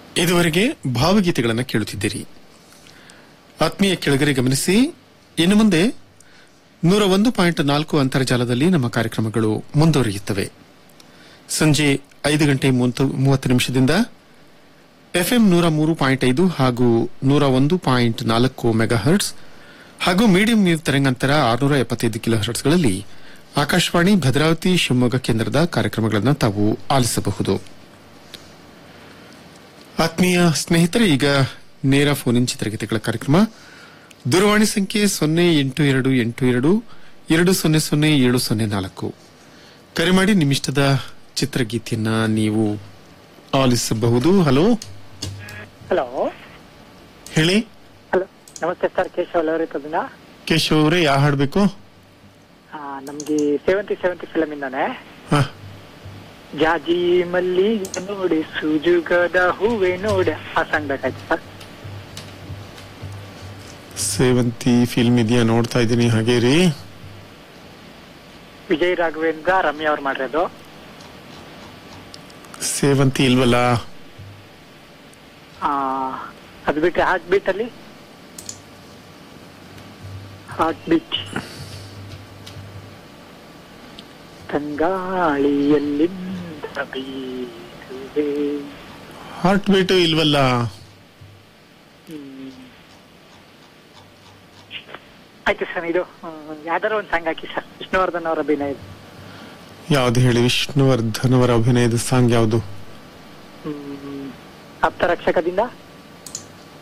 ಇದುವರೆಗೆ ಭಾವಗೀತೆಗಳನ್ನು ಕೇಳುತ್ತಿದ್ದೀರಿ ಆತ್ಮೀಯ ಕೆಳಗರೆ ಗಮನಿಸಿ ಇನ್ನು ಮುಂದೆ ನೂರ ಒಂದು ಪಾಯಿಂಟ್ ನಾಲ್ಕು ಅಂತರ್ಜಾಲದಲ್ಲಿ ನಮ್ಮ ಕಾರ್ಯಕ್ರಮಗಳು ಮುಂದುವರಿಯುತ್ತವೆ ಸಂಜೆ ಐದು ಗಂಟೆ ಮೂವತ್ತು- ಮೂವತ್ತು ನಿಮಿಷದಿಂದ ಎಫ್ಎಂ ನೂರ ಮೂರು ಪಾಯಿಂಟ್ ಐದು ಹಾಗೂ ನೂರ ಒಂದು ಪಾಯಿಂಟ್ ನಾಲ್ಕು ಮೆಗಾಹರ್ಟ್ಸ್ ಹಾಗೂ ಮೀಡಿಯಂ ವೇವ್ ತರಂಗಾಂತರ ಆರುನೂರ ಎಪ್ಪತ್ತೈದು ಕಿಲೋ ಹರ್ಟ್ಸ್ಗಳಲ್ಲಿ ಆಕಾಶವಾಣಿ ಭದ್ರಾವತಿ ಶಿವಮೊಗ್ಗ ಕೇಂದ್ರದ ಕಾರ್ಯಕ್ರಮಗಳನ್ನು ತಾವು ಆಲಿಸಬಹುದು ಆತ್ಮೀಯ ಸ್ನೇಹಿತರೆ ಈಗ ನೇರ ಫೋನ್ ಇನ್ ಚಿತ್ರಗೀತೆಗಳ ಕಾರ್ಯಕ್ರಮ ದೂರವಾಣಿ ಸಂಖ್ಯೆ ಸೊನ್ನೆ ಎಂಟು ಎರಡು ಎಂಟು ಎರಡು ಎರಡು ಸೊನ್ನೆ ಸೊನ್ನೆ ಏಳು ಸೊನ್ನೆ ನಾಲ್ಕು ಕರೆ ಮಾಡಿ ನಿಮ್ಮಿಷ್ಟದ ಚಿತ್ರಗೀತೆಯನ್ನ ನೀವು ಆಲಿಸಬಹುದು ಹಲೋ ಹಲೋ ಹೇಳಿ ಹಲೋ ನಮಸ್ತೆ ಸರ್ ಕೇಶವ್ ಲವರಿತದಿಂದ ಕೇಶವ್ ಅವರೇ ಯಾವ ಹಾಡ್ಬೇಕು ನಮ್ಗೆ ಸೆವೆಂಟಿ ಸೆವೆಂಟಿ ಫಿಲಮ್ ಇಂದಾನೆ ಹಾ ಜಾಜಿ ಮಲ್ಲಿಗೆ ನೋಡಿ ಸುಜುಗದ ಹೂವೆ ನೋಡಿ ಆ ಸಾಂಗ್ ಬೇಕಾಯ್ತು ಸರ್ ಸೇವಂತಿ ಫಿಲ್ಮ್ ಇದೆಯಾ ನೋಡ್ತಾ ಇದ್ದೀನಿ ಹಾಗೆ ರೀ ವಿಜಯ್ ರಾಘವೇಂದ್ರ ರಮ್ಯಾ ಅವ್ರು ಮಾಡಿರೋದು ಸೇವಂತಿ ಇಲ್ವಲ್ಲ ಆ, ಅದು ಬಿಟ್ರೆ ಹಾರ್ಟ್ ಬೀಟ್ ಅಲ್ಲಿ ಹಾರ್ಟ್ ಬೀಟ್ ತಂಗಾಳಿಯಲ್ಲಿಂದ ಬೀಸುವೆ ಹಾರ್ಟ್ ಬೀಟು ಇಲ್ವಲ್ಲ ಹ್ಮ್. ಆಯ್ತು ಸರ್ ಇದು ಯಾವ್ದಾರ ಒಂದು ಸಾಂಗ್ ಹಾಕಿ ಸರ್ ವಿಷ್ಣುವರ್ಧನ್ ಅವರ ಅಭಿನಯ ಇದು. ಯಾವ್ದು ಹೇಳಿ ವಿಷ್ಣುವರ್ಧನ್ ಅವರ ಅಭಿನಯದ ಸಾಂಗ್ ಯಾವುದು ಹ್ಮ್. ಆಪ್ತ ರಕ್ಷಕದಿಂದ